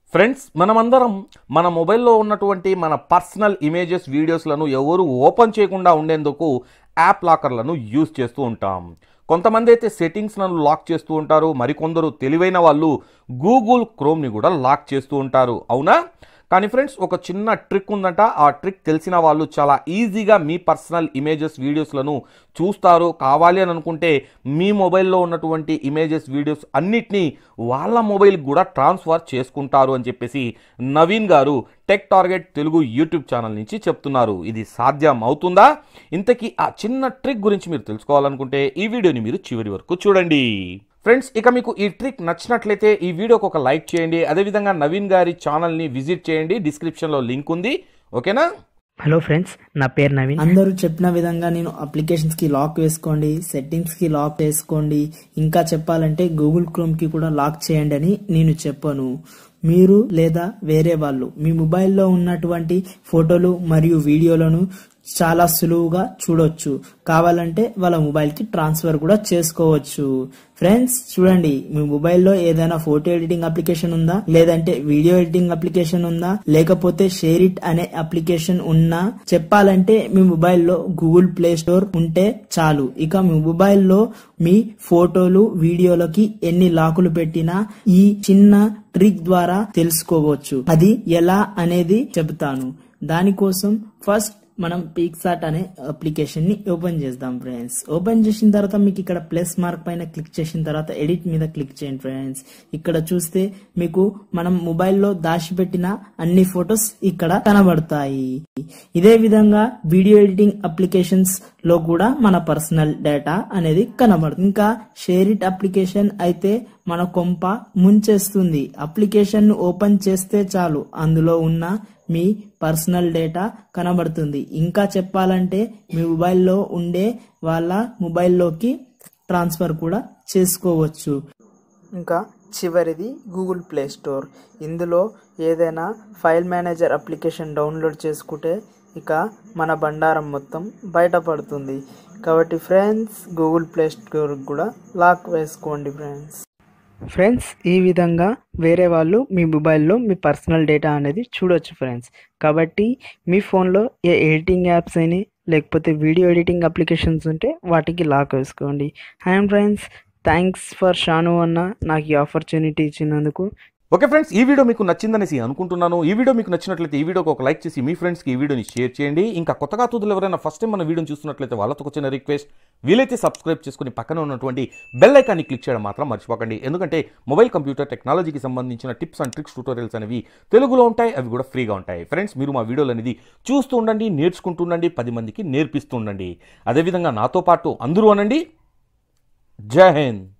friends మనమందరం మన మొబైల్లో ఉన్నటువంటి మన పర్సనల్ ఇమేజెస్ వీడియోస్లను ఎవరు ఓపెన్ చేయకుండా ఉండేందుకు యాప్ లాకర్లను యూజ్ చేస్తూ ఉంటాం కొంతమంది అయితే సెట్టింగ్స్లను లాక్ చేస్తూ ఉంటారు మరికొందరు తెలివైన వాళ్ళు గూగుల్ క్రోమ్ని కూడా లాక్ చేస్తూ ఉంటారు అవునా కానీ ఫ్రెండ్స్ ఒక చిన్న ట్రిక్ ఉందంట ఆ ట్రిక్ తెలిసిన వాళ్ళు చాలా ఈజీగా మీ పర్సనల్ ఇమేజెస్ వీడియోస్లను చూస్తారు కావాలి అని అనుకుంటే మీ మొబైల్లో ఉన్నటువంటి ఇమేజెస్ వీడియోస్ అన్నిటినీ వాళ్ళ మొబైల్కి కూడా ట్రాన్స్ఫర్ చేసుకుంటారు అని చెప్పేసి Naveen garu tech target Telugu YouTube channel నుంచి చెప్తున్నారు ఇది సాధ్యం అవుతుందా ఇంతకీ ఆ చిన్న ట్రిక్ గురించి మీరు తెలుసుకోవాలనుకుంటే ఈ వీడియోని మీరు చివరి వరకు చూడండి ఫ్రెండ్స్ ఇక మీకు ఈ ట్రిక్ నచ్చినట్లయితే ఈ వీడియోకి ఒక లైక్ చేయండి అదేవిధంగా నవీన్ గారి ఛానల్ని విజిట్ చేయండి డిస్క్రిప్షన్లో లింక్ ఉంది ఓకేనా హలో ఫ్రెండ్స్ నా పేరు నవీన్ అందరూ చెప్పిన విధంగా నేను అప్లికేషన్స్ కి లాక్ వేసుకోండి సెట్టింగ్స్ కి లాక్ వేసుకోండి ఇంకా చెప్పాలంటే గూగుల్ క్రోమ్ కి కూడా లాక్ చేయండి అని నేను చెప్పను మీరు లేదా వేరే వాళ్ళు మీ మొబైల్లో ఉన్నటువంటి ఫోటోలు మరియు వీడియోలను చాలా సులువుగా చూడొచ్చు కావాలంటే వాళ్ళ మొబైల్ కి ట్రాన్స్ఫర్ కూడా చేసుకోవచ్చు ఫ్రెండ్స్ చూడండి మీ మొబైల్లో ఏదైనా ఫోటో ఎడిటింగ్ అప్లికేషన్ ఉందా లేదంటే వీడియో ఎడిటింగ్ అప్లికేషన్ ఉందా లేకపోతే షేర్ ఇట్ అనే అప్లికేషన్ ఉన్నా చెప్పాలంటే మీ మొబైల్లో గూగుల్ ప్లే స్టోర్ ఉంటే చాలు ఇక మీ మొబైల్లో మీ ఫోటోలు వీడియోలకి ఎన్ని లాకులు పెట్టినా ఈ చిన్న ట్రిక్ ద్వారా తెలుసుకోవచ్చు అది ఎలా అనేది చెబుతాను దానికోసం ఫస్ట్ మనం పిక్సాట్ అనే అప్లికేషన్ ని ఓపెన్ చేద్దాం ఫ్రెండ్స్ ఓపెన్ చేసిన తర్వాత మీకు ఇక్కడ ప్లస్ మార్క్ పైన క్లిక్ చేసిన తర్వాత ఎడిట్ మీద క్లిక్ చేయండి ఫ్రెండ్స్ ఇక్కడ చూస్తే మీకు మనం మొబైల్లో దాచిపెట్టిన అన్ని ఫొటోస్ ఇక్కడ కనబడతాయి ఇదే విధంగా వీడియో ఎడిటింగ్ అప్లికేషన్స్ లో కూడా మన పర్సనల్ డేటా అనేది కనబడుతుంది ఇంకా షేర్ ఇట్ అప్లికేషన్ అయితే మన కొంప ముంచేస్తుంది అప్లికేషన్ ను ఓపెన్ చేస్తే చాలు అందులో ఉన్న మీ పర్సనల్ డేటా కనబడుతుంది ఇంకా చెప్పాలంటే మీ మొబైల్లో ఉండే వాళ్ళ మొబైల్లోకి ట్రాన్స్ఫర్ కూడా చేసుకోవచ్చు ఇంకా చివరిది గూగుల్ ప్లే స్టోర్ ఇందులో ఏదైనా ఫైల్ మేనేజర్ అప్లికేషన్ డౌన్లోడ్ చేసుకుంటే ఇక మన బండారం మొత్తం బయటపడుతుంది కాబట్టి ఫ్రెండ్స్ గూగుల్ ప్లే స్టోర్ కూడా లాక్ వేసుకోండి ఫ్రెండ్స్ ఫ్రెండ్స్ ఈ విధంగా వేరే వాళ్ళు మీ మొబైల్లో మీ పర్సనల్ డేటా అనేది చూడొచ్చు ఫ్రెండ్స్ కాబట్టి మీ ఫోన్లో ఏ ఎడిటింగ్ యాప్స్ అయినా లేకపోతే వీడియో ఎడిటింగ్ అప్లికేషన్స్ ఉంటే వాటికి లాక్ వేసుకోండి అండ్ ఫ్రెండ్స్ థ్యాంక్స్ ఫర్ షాను అన్న నాకు ఈ ఆపర్చునిటీ ఇచ్చినందుకు ఓకే ఫ్రెండ్స్ ఈ వీడియో మీకు నచ్చిందనేసి అనుకుంటున్నాను ఈ వీడియో మీకు నచ్చినట్లయితే ఈ వీడియోకి ఒక లైక్ చేసి మీ ఫ్రెండ్స్కి ఈ వీడియోని షేర్ చేయండి ఇంకా కొత్తగా తూదులు ఎవరైనా ఫస్ట్ టైం మన వీడియోని చూస్తున్నట్లయితే వాళ్ళతో వచ్చిన రిక్వెస్ట్ వీలైతే సబ్స్క్రైబ్ చేసుకుని పక్కన ఉన్నటువంటి బెల్ ఐకాన్ని క్లిక్ చేయడం మాత్రం మర్చిపోకండి ఎందుకంటే మొబైల్ కంప్యూటర్ టెక్నాలజీకి సంబంధించిన టిప్స్ అండ్ ట్రిక్స్ ట్యూటోరియల్స్ అనేవి తెలుగులో ఉంటాయి అవి కూడా ఫ్రీగా ఉంటాయి ఫ్రెండ్స్ మీరు మా వీడియోలు అనేది చూస్తూ ఉండండి నేర్చుకుంటూ ఉండండి పది మందికి నేర్పిస్తూ ఉండండి అదేవిధంగా నాతో పాటు అందరూ అనండి జై హింద్